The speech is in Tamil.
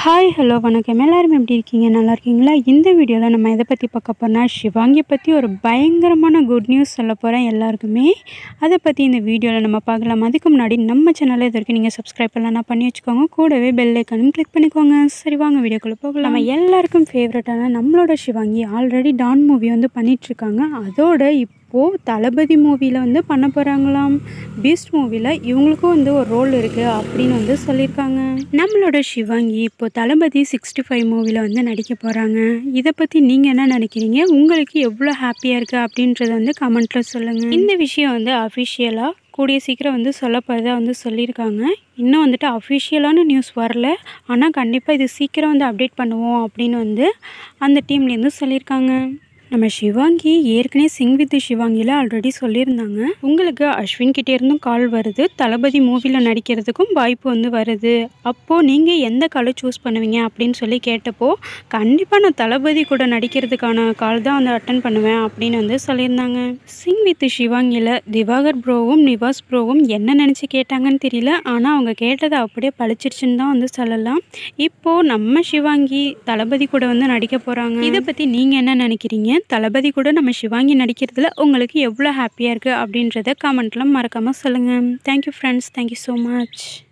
ஹாய் ஹலோ வணக்கம் எல்லாரும் எப்படி இருக்கீங்க நல்லா இருக்கீங்களா இந்த வீடியோவில் நம்ம எதை பற்றி பார்க்க போறோம்னா ஷிவாங்கி பற்றி ஒரு பயங்கரமான குட் நியூஸ் சொல்ல போகிறேன் எல்லாருக்குமே அதை பற்றி இந்த வீடியோவில் நம்ம பார்க்கலாம் அதுக்கு முன்னாடி நம்ம சேனலில் இது வரைக்கும் நீங்கள் சப்ஸ்கிரைப் பண்ணலாம் பண்ணி வச்சுக்கோங்க கூடவே பெல் ஐக்கானும் கிளிக் பண்ணிக்கோங்க சரி வாங்க வீடியோக்குள்ளே போகலாம் நம்ம எல்லாருக்கும் ஃபேவரட்டான நம்மளோட ஷிவாங்கி ஆல்ரெடி டான் மூவி வந்து பண்ணிகிட்ருக்காங்க அதோட இப்போது தளபதி மூவியில் வந்து பண்ண போகிறாங்களாம் பீஸ்ட் மூவியில் இவங்களுக்கும் வந்து ஒரு ரோல் இருக்குது அப்படின்னு வந்து சொல்லியிருக்காங்க நம்மளோட சிவாங்கி இப்போ தளபதி சிக்ஸ்டி ஃபைவ் மூவியில் வந்து நடிக்க போகிறாங்க இதை பற்றி நீங்கள் என்ன நினைக்கிறீங்க உங்களுக்கு எவ்வளோ ஹாப்பியாக இருக்குது அப்படின்றத வந்து கமெண்ட்டில் சொல்லுங்கள் இந்த விஷயம் வந்து அஃபிஷியலாக கூடிய சீக்கிரம் வந்து சொல்ல போகிறதா வந்து சொல்லியிருக்காங்க இன்னும் வந்துட்டு அஃபிஷியலான நியூஸ் வரல ஆனால் கண்டிப்பாக இது சீக்கிரம் வந்து அப்டேட் பண்ணுவோம் அப்படின்னு வந்து அந்த டீம்லேருந்து சொல்லியிருக்காங்க நம்ம சிவாங்கி ஏற்கனவே சிங் வித் சிவாங்கியில் ஆல்ரெடி சொல்லியிருந்தாங்க உங்களுக்கு அஸ்வின் கிட்டே இருந்தும் கால் வருது தளபதி மூவியில் நடிக்கிறதுக்கும் வாய்ப்பு வந்து வருது அப்போது நீங்கள் எந்த காலை சூஸ் பண்ணுவீங்க அப்படின்னு சொல்லி கேட்டப்போ கண்டிப்பாக நான் தளபதி கூட நடிக்கிறதுக்கான கால் தான் வந்து அட்டன் பண்ணுவேன் அப்படின்னு வந்து சொல்லியிருந்தாங்க சிங் வித் சிவாங்கியில் திவாகர் ப்ரோவும் நிவாஸ் ப்ரோவும் என்ன நினச்சி கேட்டாங்கன்னு தெரியல ஆனால் அவங்க கேட்டதை அப்படியே பழிச்சிருச்சுன்னு தான் வந்து சொல்லலாம் இப்போது நம்ம சிவாங்கி தளபதி கூட வந்து நடிக்க போகிறாங்க இதை பற்றி நீங்கள் என்ன நினைக்கிறீங்க தளபதி கூட நம்ம சிவாங்கி நடிக்கிறதுல உங்களுக்கு எவ்வளோ ஹாப்பியாக இருக்குது அப்படின்றத கமெண்ட்டில் மறக்காமல் சொல்லுங்கள் thank you friends thank you so much